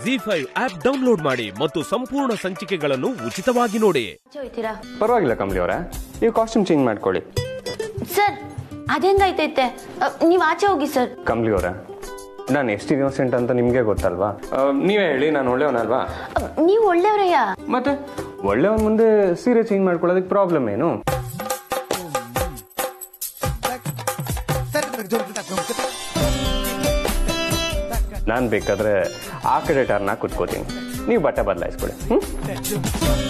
G five app download ಮಾಡಿ ಮತ್ತು ಸಂಪೂರ್ಣ ಸಂಚಿಕೆಗಳನ್ನು ಉಚಿತವಾಗಿ ನೋಡಿ ಆಚೆ ಹೋಯ್ತೀರಾ ಪರವಾಗಿಲ್ಲ ಕಮಲಿ ಅವರೇ ನೀವು ಕಾಸ್ಟ್ಯೂಮ್ ಚೇಂಜ್ ಮಾಡ್ಕೊಳ್ಳಿ ಸರ್ ಅದೆಂಗೈತೈತೆ ಅ, ನೀವ್ ಆಚೆ ಹೋಗಿ ಸರ್ ಕಮಲಿ ಅವರೇ ನಾನು ಎಷ್ಟು ಇನ್ನೋಸೆಂಟ್ ಅಂತ ನಿಮಗೆ ಗೊತ್ತಲ್ವಾ ಆ, ನೀವೇ ಹೇಳಿ ನಾನು ಒಳ್ಳೆಯವನಲ್ವಾ ಅ, ನೀವ್ ಒಳ್ಳೆಯವ್ರಯ್ಯ ಮತ್ತೆ ಒಳ್ಳೆಯವನ್ ಮುಂದೆ ಸೀರೆ ಚೇಂಜ್ ಮಾಡ್ಕೊಳ್ಳೋದಕ್ಕೆ ಪ್ರಾಬ್ಲಮ್ ಏನು ನಾನು ಬೇಕಾದ್ರೆ ಆ ಕಡೆ ಟರ್ನ ಕುತ್ಕೋತೀನಿ ನೀವು ಬಟ್ಟೆ ಬದಲಾಯಿಸ್ಕೊಳ್ಳಿ ಹ್ಮ್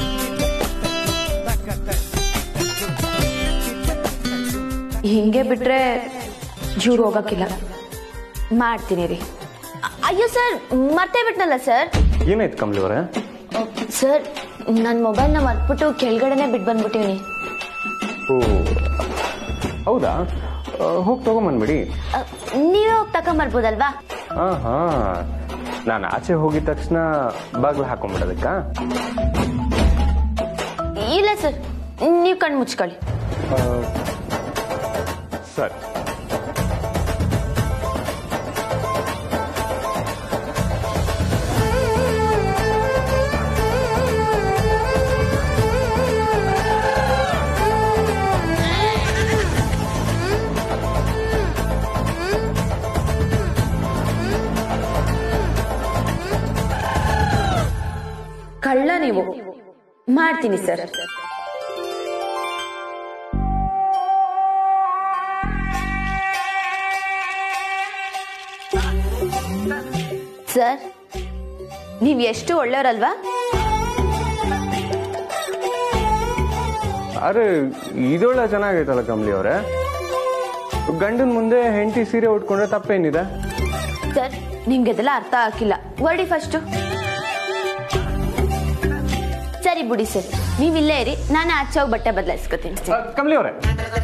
ಹಿಂಗೆ ಬಿಟ್ರೆ ಜೂರು ಹೋಗಕ್ಕಿಲ್ಲ ಮಾಡ್ತೀನಿ ರೀ ಅ- ಅಯ್ಯೋ ಸರ್ ಮರ್ತೇ ಬಿಟ್ನಲ್ಲ ಸರ್ ಏನಾಯ್ತು ಕಮಲಿ ಅವರೇ ಸರ್ ನನ್ನ ಮೊಬೈಲ್ನ ಮರ್ತ್ಬಿಟ್ಟು ಕೆಳಗಡೆನೆ ಬಿಟ್ಟು ಬಂದ್ಬಿಟ್ಟಿವ್ನಿ ಓ ಹೌದಾ ಹೋಗಿ ತಗೊಂಬಂದ್ಬಿಡಿ ಅ, ನೀವೇ ಹೋಗಿ ತಕೊಂಬರ್ಬೋದಲ್ವಾ ಹಾ ಹಾ ನಾನು ಆಚೆ ಹೋಗಿದ ತಕ್ಷಣ ಬಾಗ್ಲು ಹಾಕೊಂಡ್ಬಿಡೋದಕ್ಕ ಇಲ್ಲ ಸರ್ ನೀವು ಕಣ್ಣು ಮುಚ್ಕೊಳ್ಳಿ ಸರಿ ಕಳ್ಳ ನೀವು ಮಾಡ್ತೀನಿ ಸರ್ ಸರ್ ನೀವ್ ಎಷ್ಟು ಒಳ್ಳೆಯವರಲ್ವಾ ಅರೆ ಇದೊಳ್ಳೆ ಚೆನ್ನಾಗೈತಲ್ಲ ಕಮಲಿ ಅವರೇ ಗಂಡನ ಮುಂದೆ ಹೆಂಡತಿ ಸೀರೆ ಉಟ್ಕೊಂಡ್ರೆ ತಪ್ಪೇನಿದೆ ಸರ್ ನಿಮ್ಗೆ ಇದೆಲ್ಲ ಅರ್ಥ ಆಗಿಲ್ಲ ಹೊರಡಿ ಫಸ್ಟ್ ಸರಿ ಬಿಡಿ ಸರ್ ನೀವ್ ಇಲ್ಲೇ ಇರಿ ನಾನು ಆಚೆ ಹೋಗಿ ಬಟ್ಟೆ ಬದಲಾಯಿಸ್ಕೊತೀನಿ ಆ, ಕಮಲಿ ಅವರೇ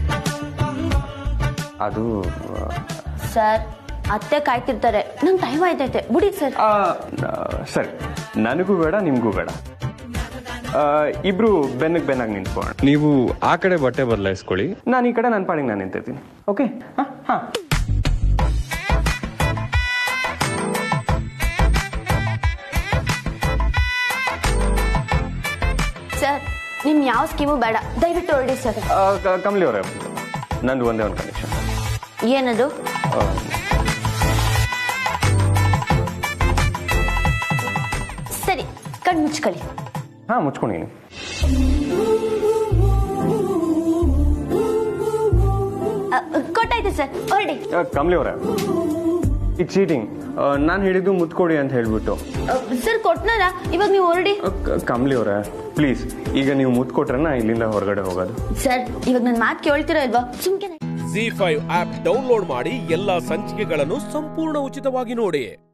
ಅದು ಸರ್ ಅತ್ತೆ ಕಾಯ್ತಿರ್ತಾರೆ ನಂಗೆ ಟೈಮ್ ಆಯ್ತೈತೆ ಬಿಡಿ ಸರ್ ಆ, ಆ, ಸರಿ ನನಗೂ ಬೇಡ ನಿಮಗೂ ಬೇಡ ಆ, ಇಬ್ರು ಬೆನ್ನಗ್ ಬೆನ್ನಾಗಿ ನಿಂತ್ಕೊಳ್ಳೋಣ ನೀವು ಆ ಕಡೆ ಬಟ್ಟೆ ಬದಲಾಯಿಸ್ಕೊಳ್ಳಿ ನಾನು ಈ ಕಡೆ ನನ್ನ ಪಾಡಿಗೆ ನಾನು ನಿಂತಿರ್ತೀನಿ ಓಕೆ ಹಾ ಸರ್ ನಿಮ್ ಯಾವ ಸ್ಕೀಮು ಬೇಡ ದಯವಿಟ್ಟು ಹೊರಡಿ ಸರ್ ಕಮಲಿ ಅವರೇ ನಂದು ಒಂದೇ ಒಂದು ಕಂಡೀಷನ್ ಏನದು ಸರಿ ಕಣ್ ಮುಚ್ಕೊಳ್ಳಿ ಹಾ ಮುಚ್ಕೊಂಡಿನಿ ಅ, ಕೊಟ್ಟಾಯ್ತು ಸರ್ ಹೊರಡಿ ಕಮಲಿ ಅವರೇ ಈ ಚೀಟಿಂಗ್ ನಾನು ಹಿಡಿದು ಮುತ್ಕೊಡಿ ಅಂತ ಹೇಳ್ಬಿಟ್ಟು ಸರ್ ಕೊಟ್ನಲ್ಲ ಇವಾಗ ನೀವು ಹೊರಡಿ ಆ, ಕ- ಕಮಲಿ ಅವರೇ ಪ್ಲೀಸ್ ಈಗ ನೀವು ಮುತ್ಕೊಟ್ರೆ ನಾ ಇಲ್ಲಿಂದ ಹೊರಗಡೆ ಹೋಗೋದು ಸರ್ ಇವಾಗ ನನ್ನ ಮಾತು ಕೇಳ್ತಿರೋ ಇಲ್ವಾ ಸುಮ್ಕೆ ಜಿ ಫೈವ್ ಆಪ್ ಡೌನ್ಲೋಡ್ ಮಾಡಿ ಎಲ್ಲಾ ಸಂಚಿಕೆಗಳನ್ನು ಸಂಪೂರ್ಣ ಉಚಿತವಾಗಿ ನೋಡಿ